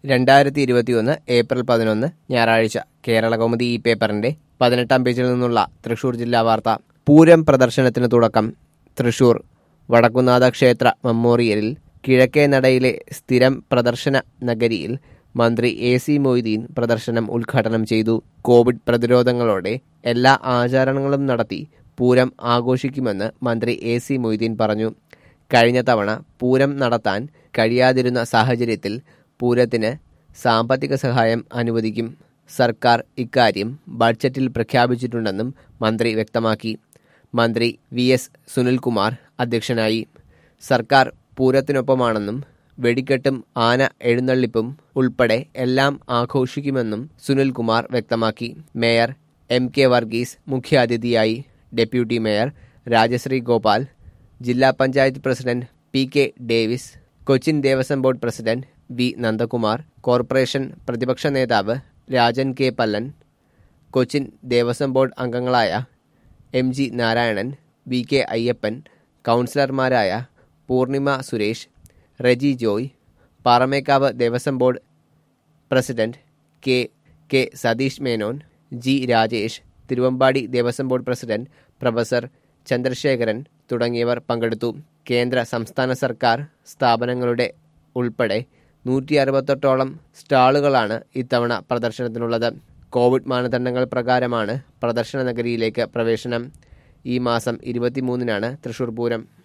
രണ്ടായിരത്തി ഇരുപത്തിയൊന്ന് ഏപ്രിൽ പതിനൊന്ന് ഞായറാഴ്ച കേരള കൗമുദി ഈ പേപ്പറിന്റെ പതിനെട്ടാം പേജിൽ നിന്നുള്ള തൃശൂർ ജില്ലാ വാർത്ത പൂരം പ്രദർശനത്തിന് തുടക്കം തൃശൂർ വടക്കുന്നാഥ ക്ഷേത്ര മെമ്മോറിയലിൽ കിഴക്കേ നടയിലെ സ്ഥിരം പ്രദർശന നഗരിയിൽ മന്ത്രി എ സി മൊയ്തീൻ പ്രദർശനം ഉദ്ഘാടനം ചെയ്തു കോവിഡ് പ്രതിരോധങ്ങളോടെ എല്ലാ ആചാരണങ്ങളും നടത്തി പൂരം ആഘോഷിക്കുമെന്ന് മന്ത്രി എ സി മൊയ്തീൻ പറഞ്ഞു കഴിഞ്ഞ തവണ പൂരം നടത്താൻ കഴിയാതിരുന്ന സാഹചര്യത്തിൽ പൂരത്തിന് സാമ്പത്തിക സഹായം അനുവദിക്കും സർക്കാർ ഇക്കാര്യം ബഡ്ജറ്റിൽ പ്രഖ്യാപിച്ചിട്ടുണ്ടെന്നും മന്ത്രി വ്യക്തമാക്കി മന്ത്രി വി എസ് സുനിൽകുമാർ അധ്യക്ഷനായി സർക്കാർ പൂരത്തിനൊപ്പമാണെന്നും വെടിക്കെട്ടും ആന എഴുന്നള്ളിപ്പും ഉൾപ്പെടെ എല്ലാം ആഘോഷിക്കുമെന്നും സുനിൽകുമാർ വ്യക്തമാക്കി മേയർ എം കെ വർഗീസ് മുഖ്യാതിഥിയായി ഡെപ്യൂട്ടി മേയർ രാജശ്രീ ഗോപാൽ ജില്ലാ panchayat president P K Davis Cochin Devaswom board president V Nandakumar corporation പ്രതിപക്ഷ നേതാവ് രാജൻ കെ പല്ലൻ കൊച്ചിൻ ദേവസ്വം ബോർഡ് അംഗങ്ങളായ M G Narayanan V K Ayyappan കൗൺസിലർമാരായ Poornima Suresh Reji Joy Paramekkavu Devaswom board president K K Satheesh Menon G Rajesh Thiruvambadi Devaswom board president professor Chandrasekharan തുടങ്ങിയവർ പങ്കെടുത്തു കേന്ദ്ര സംസ്ഥാന സർക്കാർ സ്ഥാപനങ്ങളുടെ ഉൾപ്പെടെ നൂറ്റി അറുപത്തെട്ടോളം സ്റ്റാളുകളാണ് ഇത്തവണ പ്രദർശനത്തിനുള്ളത് കോവിഡ് മാനദണ്ഡങ്ങൾ പ്രകാരമാണ് പ്രദർശന നഗരിയിലേക്ക് പ്രവേശനം ഈ മാസം ഇരുപത്തിമൂന്നിനാണ് തൃശൂർ പൂരം